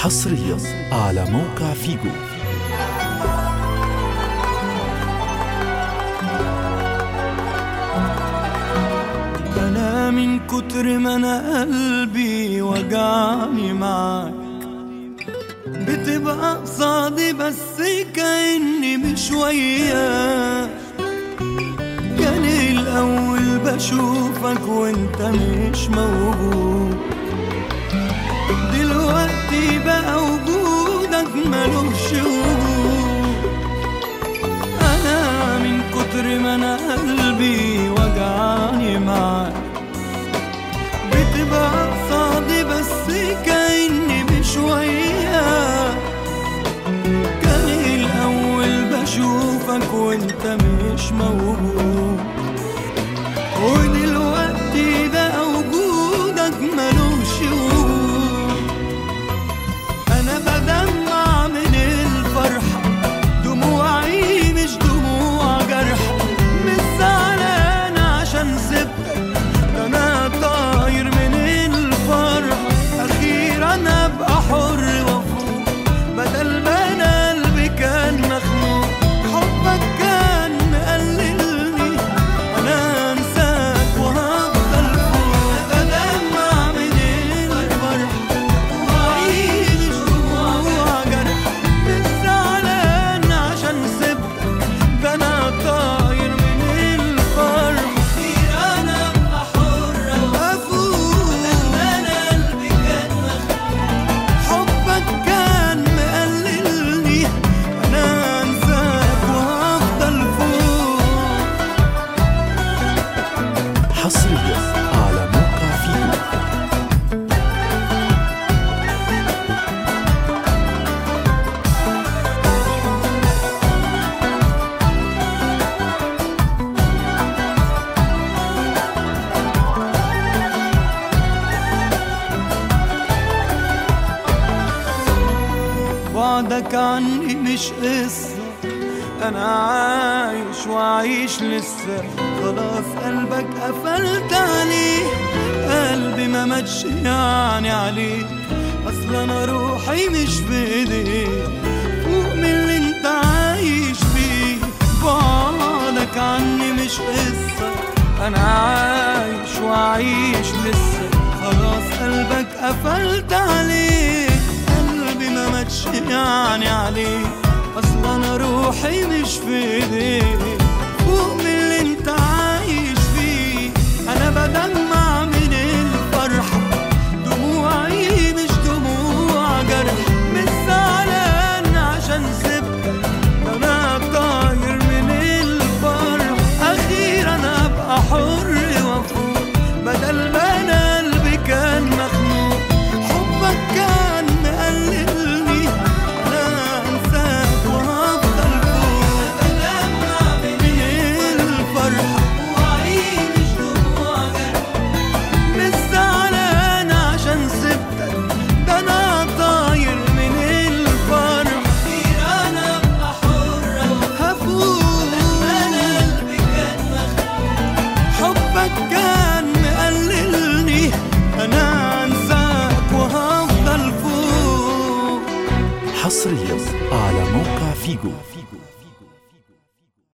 حصريا على موقع فيجو أنا من كتر ما أنا قلبي وجعني معاك بتبقى قصادي بس كأني مش وياك كان الأول بشوفك وانت مش موجود دلوقتي بقى وجودك ملوش وجود أنا من كتر ما أنا قلبي وجعني معاك بتبقى قصادي بس كأني مش وياك كان الأول بشوفك وانت مش موجود ودلوقتي بقى وجودك ملوش وجود أنا بدمع من الفرحة دموعي مش دموع جرح مش زعلان عشان سبتك ده أنا طاير من الفرح أخيرا أبقى حر وأفوق بدل ما أنا قلبي كان مخنوق حبك كان مقللني أنا أنساك وهفضل فوق بدمع من الفرح وأعيش دموع جرح مش زعلان عشان سبتك ده أنا طاير من الفرح أخيرا أنا أبقى حر وأفوق أنا قلبي كان حبك كان مقللني أنا أنساك وهفضل فوق حصريا على موقع فيجو بعدك عني مش قصة أنا عايش وعايش لسه خلاص قلبك قفلت عليه قلبي ما ماتش يعني عليك أصل أنا روحي مش في إيديك فوق من اللي أنت عايش فيه بعدك عني مش قصة أنا عايش وعايش لسه خلاص قلبك قفلت عليه قلبي ما ماتش يعني عليه اصل انا روحي مش في ايديك فوق من اللي انت عايش فيه انا بدمع من الفرحة دموعي مش دموع جرح مش زعلان عشان سبتك ده انا طاير من الفرح اخيرا ابقى حر وافوق بدل ما انا قلبي كان مخنوق حبك كان مقللني انا انساك وهفضل فوق بدمع من الفرحة وعيش دموع جرح مش زعلان عشان سبتك ده انا طاير من الفرح اخيرا انا ابقى حر هفوق انا قلبي كان حبك كان مقللني انا انساك وهفضل فوق حصريا على موقع فيجو